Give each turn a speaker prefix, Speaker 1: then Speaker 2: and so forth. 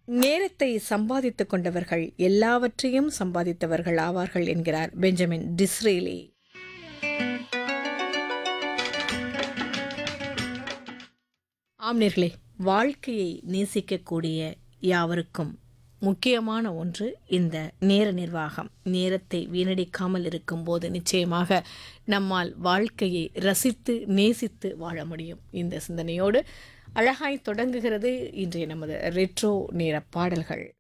Speaker 1: நேரத்தை சம்பாதித்துக் கொண்டவர்கள் எல்லாவற்றையும் சம்பாதித்தவர்கள் ஆவார்கள் என்கிறார் பெஞ்சமின் டிஸ்ரேலி ஆம்நேர்களே வாழ்க்கையை நேசிக்கக்கூடிய யாவருக்கும் முக்கியமான ஒன்று இந்த நேர நிர்வாகம் நேரத்தை வீணடிக்காமல் இருக்கும்போது நிச்சயமாக நம்மால் வாழ்க்கையை ரசித்து நேசித்து வாழ முடியும் இந்த சிந்தனையோடு அழகாய் தொடங்குகிறது இன்றைய நமது ரெட்ரோ நேர பாடல்கள்